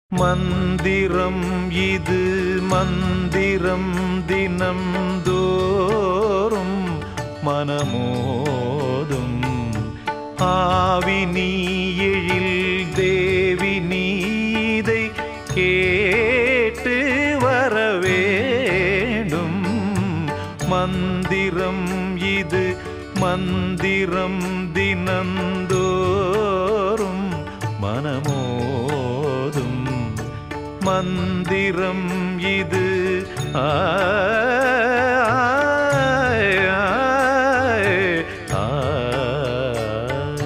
மந்திரம் இது மந்திரம் தினம் தோறும் மனமோதும் ஆவி நீ எழில் தேவி நீதை கேட்டு வர வேண்டும் மந்திரம் இது மந்திரம் தினந்தோறும் மனமோதும் மந்திரம் இது ஆய், ஆய், ஆய்.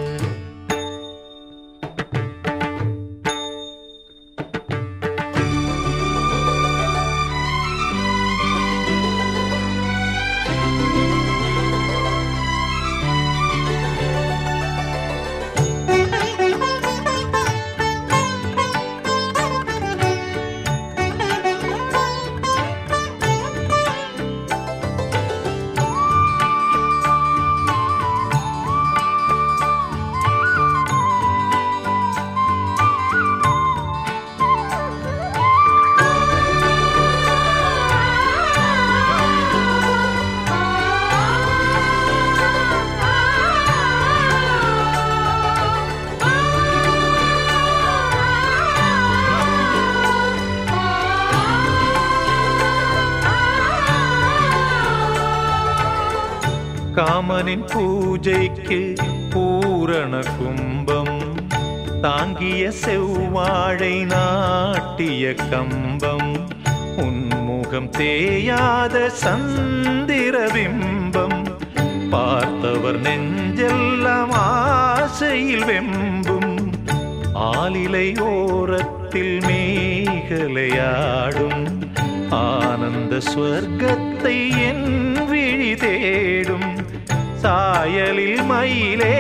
காமனின் பூஜைக்கு பூரண கும்பம் தாங்கிய செவ்வாழை நாட்டிய கம்பம் உன்முகம் தேயாத சந்திர பிம்பம் பார்த்தவர் நெஞ்செல்லாம் ஆசையில் வெம்பும் ஆலிலை ஓரத்தில் மேகலையாடும் ஆனந்த ஸ்வர்க்கத்தை என் விழி தேடும் சாயலில் மயிலே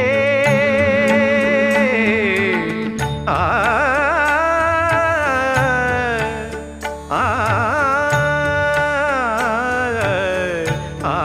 ஆ ஆ ஆ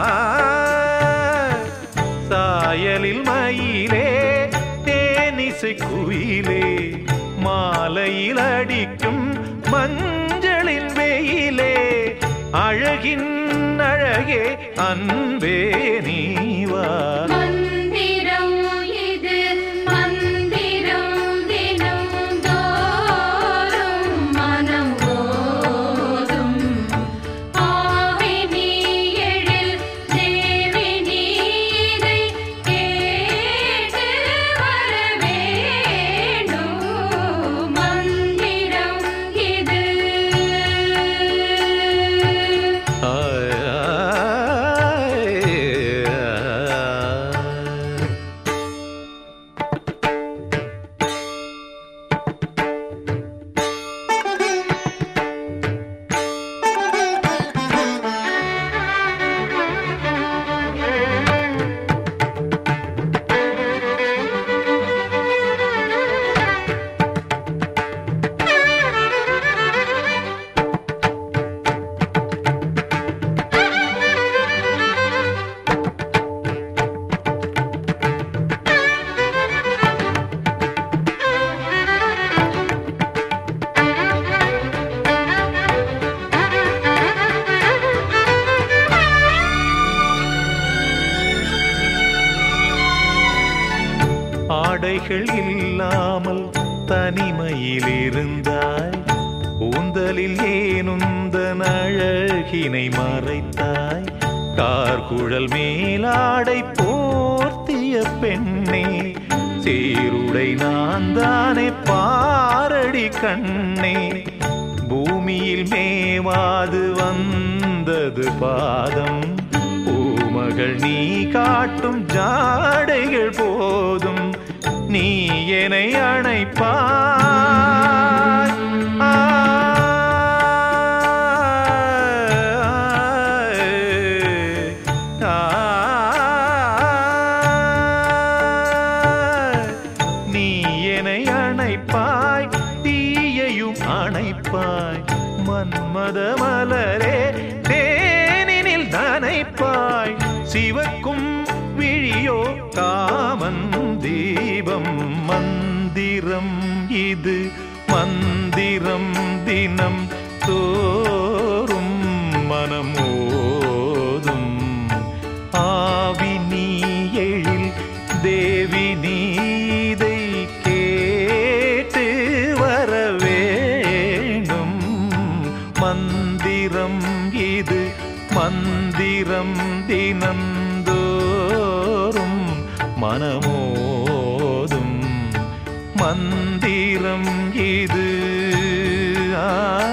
சாயலில் மயிலே தேனிசை குயிலே மாலையில் அடிக்கும் மஞ்சளின் வெயிலே அழகின் அழகே அன்பே நீவா மந்திரம் இது மந்திரம் தினம் தோறும் மனம் ஓதும் ஆவி நீ எழில் தேவி நீதை கேட்டு வர வேண்டும் மந்திரம் இது ஆய், ஆய், ஆய். ஆடைகள் இல்லாமல் தனிமையில் இருந்தாய் கூந்தலில் ஏனுந்த அழகினை மறைத்தாய் கார்குழல் மேலாடை போர்த்திய பெண்ணே சீருடை நான் தானே பாரடி கண்ணே பூமியில் மேவாது வந்தது பாதம் பூமகள் நீ காட்டும் ஜாடைகள் போதும் நீ என்னை அணைப்பாய் ஆ, ஆ, நீ என்னை அணைப்பாய் தீயையும் அணைப்பாய் மன்மத மலரே தேனினில் நனைப்பாய் சிவக்கும் விழியோ காமன் தீபம் மந்திரம் இது மந்திரம் மந்திரம் தினம் தோறும் மனம் ஓதும் ஆவி நீ எழில் தேவி நீதை கேட்டு வர வேண்டும் மந்திரம் இது மந்திரம் தினந்தோறும் மனமோதும் மந்திரம் இது ஆ